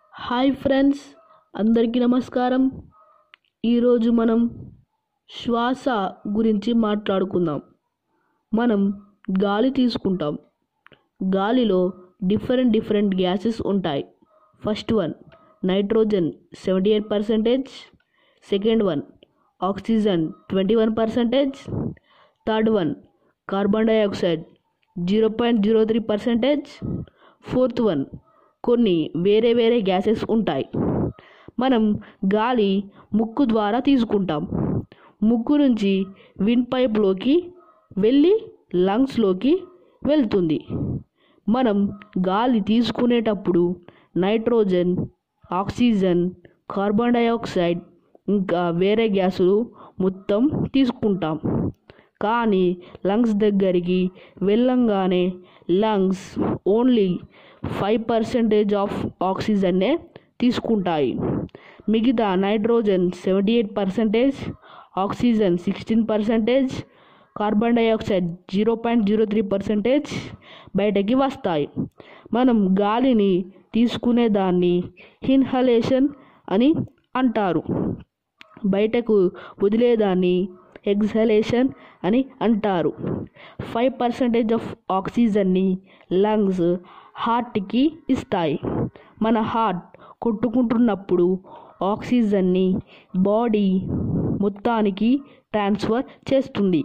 hi friends అందరికీ నమస్కారం ఈరోజు మనం శ్వాస గురించి మాట్లాడుకుందాం మనం గాలి తీసుకుంటాం గాలిలో డిఫరెంట్ డిఫరెంట్ గ్యాసెస్ ఉంటాయి first one nitrogen seventy eight percentage second one oxygen twenty one percentage third one carbon dioxide zero point zero three percentage fourth one కొన్ని వేరే వేరే గ్యాసెస్ ఉంటాయి మనం గాలి ముక్కు ద్వారా తీసుకుంటాం ముక్కు నుంచి విన్ పైప్లోకి వెళ్ళి లంగ్స్లోకి వెళ్తుంది మనం గాలి తీసుకునేటప్పుడు నైట్రోజన్ ఆక్సిజన్ కార్బన్ డైఆక్సైడ్ ఇంకా వేరే గ్యాసులు మొత్తం తీసుకుంటాం కానీ లంగ్స్ దగ్గరికి వెళ్ళంగానే lungs only five percentage of ఆక్సిజన్నే తీసుకుంటాయి మిగతా nitrogen seventy eight percentage oxygen sixteen percentage carbon dioxide zero point zero three percentage బయటకి వస్తాయి మనం గాలిని తీసుకునే దాన్ని ఇన్హలేషన్ అని అంటారు బయటకు వదిలేదాన్ని ఎగ్జలేషన్ అని అంటారు ఫైవ్ పర్సెంటేజ్ ఆఫ్ ఆక్సిజన్ని లంగ్స్ హార్ట్కి ఇస్తాయి మన హార్ట్ కొట్టుకుంటున్నప్పుడు ఆక్సిజన్ని బాడీ మొత్తానికి ట్రాన్స్ఫర్ చేస్తుంది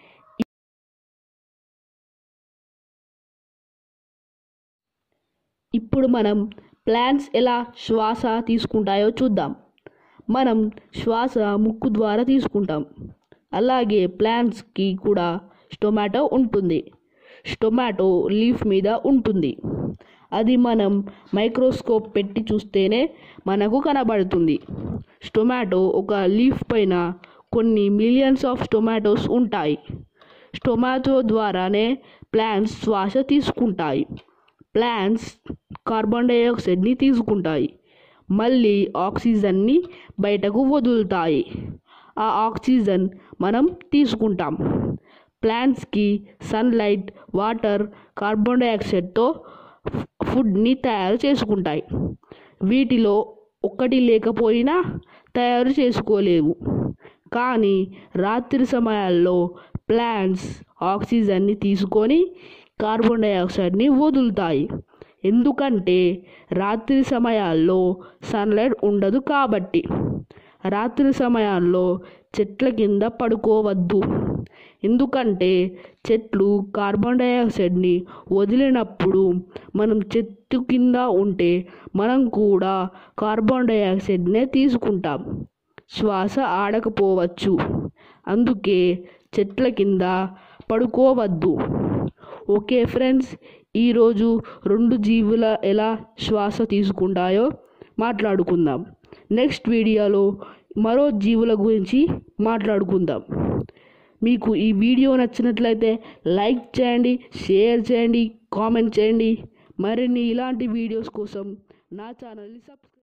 ఇప్పుడు మనం ప్లాంట్స్ ఎలా శ్వాస తీసుకుంటాయో చూద్దాం మనం శ్వాస ముక్కు ద్వారా తీసుకుంటాం అలాగే ప్లాంట్స్కి కూడా స్టొమాటో ఉంటుంది స్టొమాటో లీఫ్ మీద ఉంటుంది అది మనం మైక్రోస్కోప్ పెట్టి చూస్తేనే మనకు కనబడుతుంది స్టొమాటో ఒక లీఫ్ పైన కొన్ని మిలియన్స్ ఆఫ్ టొమాటోస్ ఉంటాయి స్టొమాటో ద్వారానే ప్లాంట్స్ శ్వాస తీసుకుంటాయి ప్లాంట్స్ కార్బన్ డైఆక్సైడ్ని తీసుకుంటాయి మళ్ళీ ఆక్సిజన్ని బయటకు వదులుతాయి ఆ ఆక్సిజన్ మనం తీసుకుంటాం ప్లాంట్స్కి సన్లైట్ వాటర్ కార్బన్ డైఆక్సైడ్తో ఫుడ్ని తయారు చేసుకుంటాయి వీటిలో ఒక్కటి లేకపోయినా తయారు చేసుకోలేవు కానీ రాత్రి సమయాల్లో ప్లాంట్స్ ఆక్సిజన్ని తీసుకొని కార్బన్ డైఆక్సైడ్ని వదులుతాయి ఎందుకంటే రాత్రి సమయాల్లో సన్లైట్ ఉండదు కాబట్టి రాత్రి సమయాల్లో చెట్ల కింద పడుకోవద్దు ఎందుకంటే చెట్లు కార్బన్ డైఆక్సైడ్ని వదిలినప్పుడు మనం చెట్టు కింద ఉంటే మనం కూడా కార్బన్ డైఆక్సైడ్నే తీసుకుంటాం శ్వాస ఆడకపోవచ్చు అందుకే చెట్ల కింద పడుకోవద్దు ఓకే ఫ్రెండ్స్ ఈరోజు రెండు జీవుల ఎలా శ్వాస తీసుకుంటాయో మాట్లాడుకుందాం నెక్స్ట్ వీడియోలో మరో జీవుల గురించి మాట్లాడుకుందాం మీకు ఈ వీడియో నచ్చినట్లయితే లైక్ చేయండి షేర్ చేయండి కామెంట్ చేయండి మరిన్ని ఇలాంటి వీడియోస్ కోసం నా ఛానల్ని సబ్స్క్రైబ్